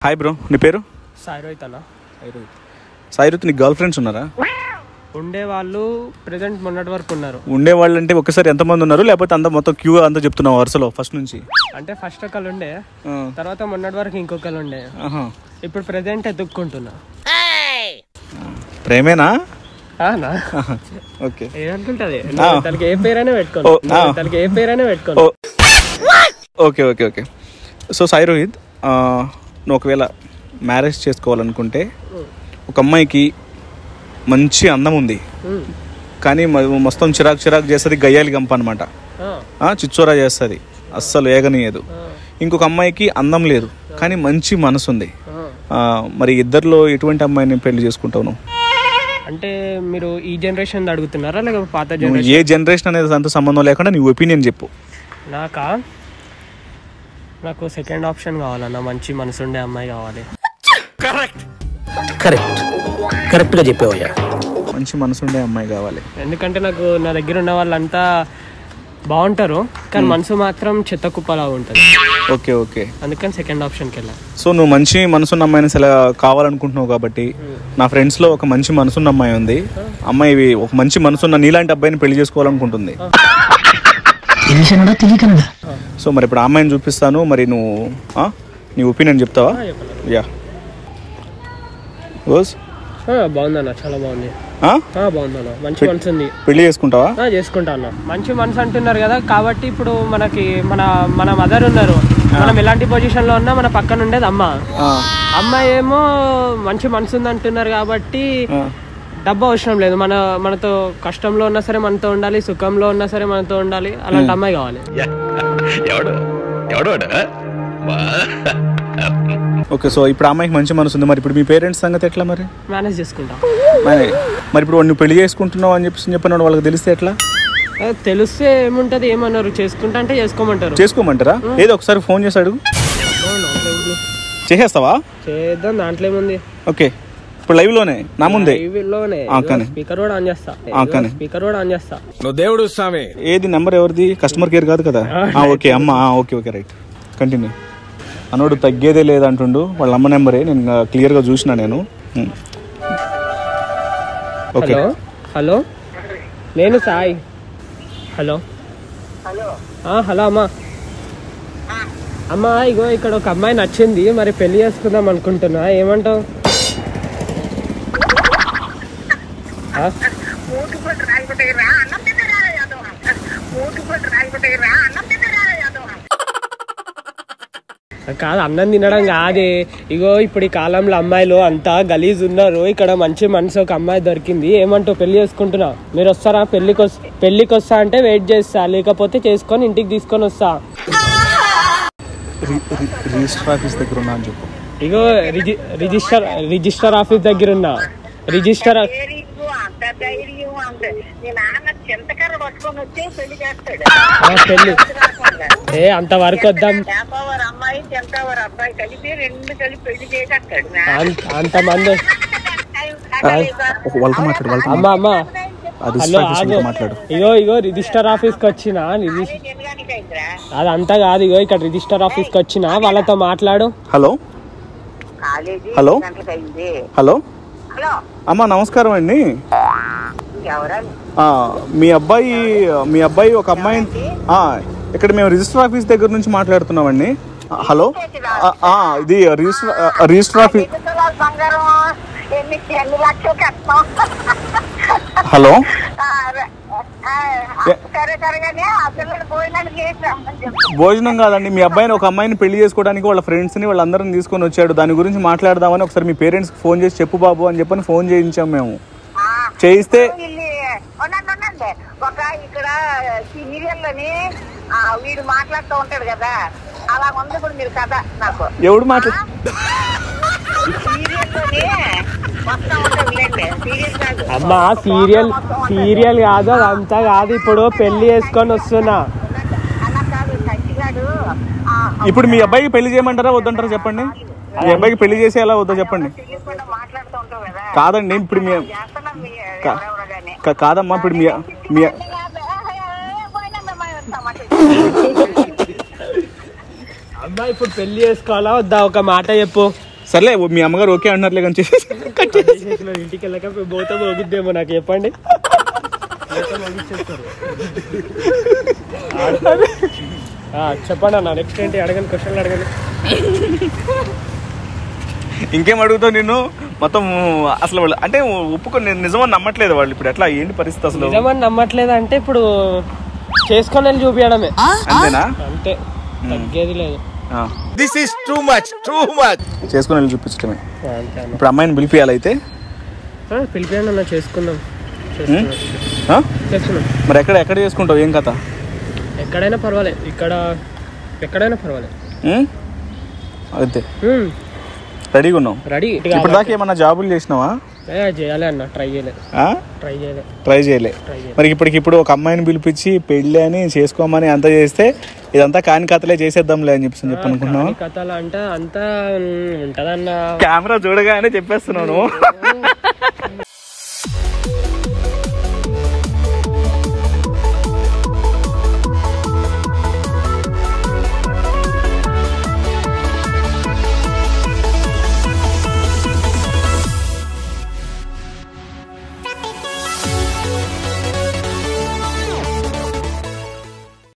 Hi bro నీ పేరు సాయి రోహిత్ అన్న సాయిరుత్ నీ గర్ల్ ఫ్రెండ్స్ ఉన్నారా ఉండే వాళ్ళు ప్రెసెంట్ మొన్నటి వరకు ఉన్నారు ఉండేవాళ్ళు అంటే ఒకసారి ఎంతమంది ఉన్నారు లేకపోతే అంత మొత్తం క్యూ అంతా చెప్తున్నావు వరుసలో ఫస్ట్ నుంచి అంటే ఫస్ట్ ఒకళ్ళు ఉండే ఆ, తర్వాత మొన్నటి వరకు ఇంకొకళ్ళు ఉండే ఆహా. ఇప్పుడు ప్రెసెంట్ ఎత్తుక్కుంటున్నా ప్రేమేనా ఆనా? ఆహా, ఓకే ఏమనుకుంటది ఆ. తనకి ఏ పేరైనా ఓ, పెట్టుకోను ఆ. తనకి ఏ పేరైనా పెట్టుకోను ఓ okay okay okay so Sai Rohit ఆ, నువ్వు ఒకవేళ మ్యారేజ్ చేసుకోవాలనుకుంటే ఒక అమ్మాయికి మంచి అందం ఉంది ఉమ్. కానీ మ- మొత్తం చిరాకు చిరాకు చేస్తుంది గయ్యాలి గంప అనమాట ఆ, చిచ్చోరా చేస్తుంది అస్సలు ఏగనీయదు ఆ, ఇంకొక అమ్మాయికి అందం లేదు కానీ మంచి మనసు ఉంది ఆ. ఆ, మరి ఇద్దరిలో ఎటువంటి అమ్మాయిని పెళ్లి చేసుకుంటావు నువ్వు అంటే మీరు ఈ జనరేషన్ అడుగుతున్నారా లేకపోతే పాత నువ్వు జనరేషన్ ఏ జనరేషన్ అనేది దాంతో సంబంధం లేకుండా నీ ఒపీనియన్ చెప్పు నాకా నాకు సెకండ్ ఆప్షన్ కావాలన్న మంచి మనసుండే అమ్మాయి కావాలి కరెక్ట్ కరెక్ట్ గా చెప్పావయ్యా మంచి మనసు ఉండే అమ్మాయి కావాలి ఎందుకంటే నాకు నా దగ్గర ఉన్న వాళ్ళంతా బాగుంటారు కానీ మనసు మాత్రం చెత్త కుప్పలా ఉంటుంది ఓకే ఓకే అందుకని సెకండ్ ఆప్షన్కి వెళ్ళా సో నువ్వు మంచి మనసున్న అమ్మాయిని సెల కావాలనుకుంటున్నావు కాబట్టి నా ఫ్రెండ్స్లో ఒక మంచి మనసున్న అమ్మాయి ఉంది అమ్మాయి ఒక మంచి మనసున్న నీలాంటి అబ్బాయిని పెళ్లి చేసుకోవాలనుకుంటుంది తెలిసినడా తెలియకనడా సో మరి ఇప్పుడు ఆ అమ్మాయిని చూపిస్తాను మరి నువ్వు ఆ? నీ ఒపీనియన్ చెప్తావా యా ఓస్ ఆ, బాగుందన్న చాలా బాగుంది ఆ? ఆ, బాగుందన్న మంచి మనసు ఉంది పెళ్లి చేసుకుంటావా ఆ, చేసుకుంటా అన్న మంచి మనసు అంటున్నారు కదా కాబట్టి ఇప్పుడు మనకి మన మన మదర్ ఉన్నారు మనం ఎలాంటి పొజిషన్ లో ఉన్నా మన పక్కన ఉండేది అమ్మ ఆ, అమ్మాయి ఏమో మంచి మనసు ఉంది అంటున్నారు కాబట్టి ఆ. డబ్బు అవసరం లేదు మన మనతో కష్టంలో ఉన్నా సరే మనతో ఉండాలి సుఖంలో ఉన్నా సరే మనతో ఉండాలి అలాంటి అమ్మాయి కావాలి ఓకే సో ఇప్పుడు ఆ అమ్మాయికి మంచి మనసు ఉంది మరి ఇప్పుడు మీ పేరెంట్స్ సంగతి ఎట్లా మరి మేనేజ్ చేసుకుంటాం మరి మరి ఇప్పుడు నువ్వు పెళ్లి చేసుకుంటున్నావు అని చెప్పేసి చెప్పిన వాళ్ళకి తెలిస్తే ఎట్లా ఆ, తెలిస్తే ఏముంటది ఏమన్నారు చేసుకుంటా అంటే చేసుకోమంటారు చేసుకోమంటారా ఏదో ఒకసారి ఫోన్ చేసి అడుగు అవును, దాంట్లో ఏముంది? చేసేస్తావా చేద్దాం దాంట్లో ఏముంది ఓకే ఇప్పుడు లైవ్ లోనే నా ముందే టీవీలోనే ఆ, కానీ. స్పీకర్ కూడా ఆన్ చేస్తా ఆ, కానీ. స్పీకర్ కూడా ఆన్ చేస్తా నువ్వు దేవుడు స్వామి ఏది నెంబర్ ఎవరిది కస్టమర్ కేర్ కాదు కదా ఆ, ఓకే అమ్మ ఆ, ఓకే ఓకే రైట్ కంటిన్యూ అనోడు తగ్గేదే లేదంటుండు వాళ్ళ అమ్మ నెంబరే నేను క్లియర్గా చూసిన నేను ఉమ్. ఓకే హలో హలో నేను సాయి హలో హలో హలో అమ్మా అమ్మా ఇగో ఇక్కడ ఒక అమ్మాయి నచ్చింది మరి పెళ్లి చేసుకుందాం అనుకుంటున్నా ఏమంటావు ఆ? మూటు పట్టు రాయిపోతాయిరా అన్నం తిన్నరా యాదవ మూటు పట్టు రాయిపోతాయిరా అన్నం తిన్నరా యాదవ కాదు అన్నం తినడం కాదే ఇగో ఇప్పుడు ఈ కాలంలో అమ్మాయిలు అంతా గలీజ్ ఉన్నారు ఇక్కడ మంచి మనసు ఒక అమ్మాయి దొరికింది ఏమంటావు పెళ్లి చేసుకుంటున్నా మీరు వస్తారా పెళ్లికి వస్ పెళ్లికి వస్తా అంటే వెయిట్ చేస్తా లేకపోతే చేసుకొని ఇంటికి తీసుకొని వస్తా రి- రి- రిజిస్టర్ ఆఫీస్ దగ్గర ఉన్నా అని చెప్పు ఇగో రిజి రిజిస్టర్ రిజిస్టర్ ఆఫీస్ దగ్గర ఉన్నా రిజిస్టర్ ఆ- ధైర్యం అంత ధైర్యం అంత నీ నాన్న చింతకర్ర పట్టుకొని వచ్చి పెళ్లి చేస్తాడు ఆ, పెళ్లి ఏ అంతవరకు వద్దాం చేపవారు అమ్మాయి చింతవారు అబ్బాయి కలిపి రెండు కలిపి పెళ్లి చేసేస్తాడు అంత అంతమంది ఒక వాళ్ళతో మాట్లాడు వాళ్ళతో అమ్మ అమ్మ ఆ హలో రిజిస్టర్ ఆఫీస్ ఆగు దగ్గర మాట్లాడు ఇగో ఇగో రిజిస్టర్ ఆఫీస్కి వచ్చిన రిజిస్ అదంతా కాదు ఇగో ఇక్కడ రిజిస్టర్ ఆఫీస్కి వచ్చిన వాళ్ళతో మాట్లాడు హలో కాలేజీ హలో? గంటలకు అయింది హలో హలో అమ్మ నమస్కారం అండి ఎవరని ఆ, మీ అబ్బాయి మీ అబ్బాయి ఒక అమ్మాయిని ఆ, ఇక్కడ మేము రిజిస్టర్ ఆఫీస్ దగ్గర నుంచి మాట్లాడుతున్నామండి ఆ, హలో ఆ, ఆ, ఇది రిజిస్టర్ ఆ, రిజిస్టర్ ఆఫీస్ ఎన్ని తులాల బంగారం ఎన్ని ఎన్ని లక్షలు కట్టాం హలో ఆ, ఆ, సరే సరేగానే ఆ పిల్లలు భోజనానికి చేసి రమ్మని చెప్పు భోజనం కాదండి మీ అబ్బాయిని ఒక అమ్మాయిని పెళ్లి చేసుకోవడానికి వాళ్ళ ఫ్రెండ్స్ని వాళ్ళందరిని తీసుకొని వచ్చాడు దాని గురించి మాట్లాడదామని ఒకసారి మీ పేరెంట్స్కి ఫోన్ చేసి చెప్పు బాబు అని చెప్పని ఫోన్ చేయించాం మేము ఆ, చేయిస్తే వీళ్ళు ఉండండి ఉండండి ఒక ఇక్కడ సీరియల్లోని ఆ, వీడు మాట్లాడుతూ ఉంటాడు కదా అలా ఉంది ఇప్పుడు మీరు కథ నాకు ఎవడు మాట్లా సీరియల్లోని మొత్తం ఉంటుంది లేండి సీరియల్ కాదు అమ్మా సీరియల్ సీరియల్ కాదు అదంతా కాదు ఇప్పుడు పెళ్లి చేసుకొని వస్తున్నా అలా కాదు సచ్చిగాడు ఆ, ఇప్పుడు మీ అబ్బాయికి పెళ్లి చేయమంటారా వద్దంటారా చెప్పండి మీ అబ్బాయికి పెళ్లి చేసేలా వద్దో చెప్పండి తెలియకుండా మాట్లాడుతూ ఉంటావు కదా కాదండి ఇప్పుడు మీ చేస్తున్నాం మీ కా- ఎవరెవరో గాని. కా- కాదమ్మా ఇప్పుడు మీ మీ అమ్మా ఇప్పుడు పెళ్లి చేసుకోవాలా వద్దా ఒక మాట చెప్పు సర్లే ఓ మీ అమ్మగారు ఓకే అంటున్నారులే కానీ చేసేసి కట్ చేసి చేసిన ఇంటికి వెళ్ళక పోతే పోగిద్దేమో నాకు చెప్పండి పోతే పోగిచ్చేస్తారు. ఆ, చెప్పండి అన్న నెక్స్ట్ ఏంటి అడగండి క్వశ్చన్లు అడగండి ఇంకేం అడుగుతావు నిన్ను మొత్తం అసలు వాళ్ళు అంటే ఒప్పుకొని నేను నిజమని నమ్మట్లేదు వాళ్ళు ఇప్పుడు ఎట్లా ఏంటి పరిస్థితి అసలు నిజమని నమ్మట్లేదు అంటే ఇప్పుడు చేసుకొని వెళ్ళి చూపించడమే అంతేనా అంతే తగ్గేది లేదు ఆ. This is too much too much చేసుకుని వెళ్ళి చూపించడమే ఆ, అంతే అన్న ఇప్పుడు అమ్మాయిని పిలిపియాలి అయితే ఆ, పిలిపియండి అన్న చేసుకుందాం చేసుకుందాం ఆ? చేసుకుందాం మరి ఎక్కడ ఎక్కడ చేసుకుంటావు ఏం కథ ఎక్కడైనా పర్వాలేదు ఇక్కడ ఎక్కడైనా పర్వాలేదు ఉం? అంతే హ్మ్, రెడీగా ఉన్నావు రెడీ ఇప్పుడు దాకా ఏమన్నా జాబులు చేసినావా ఏ, చేయాలి అన్న ట్రై చేయలే ఆ? ట్రై చేయలే ట్రై చేయలే మరి ఇప్పటికిప్పుడు ఒక అమ్మాయిని పిలిపించి పెళ్ళి అని చేసుకోమని అంతా చేస్తే ఇదంతా కాని కథలే చేసేద్దాంలే అని చెప్పి చెప్పి అనుకున్నావా కానీ కథలు అంటే అంతా మ్, ఉంటదన్న కెమెరా చూడగానే చెప్పేస్తున్నావు నువ్వు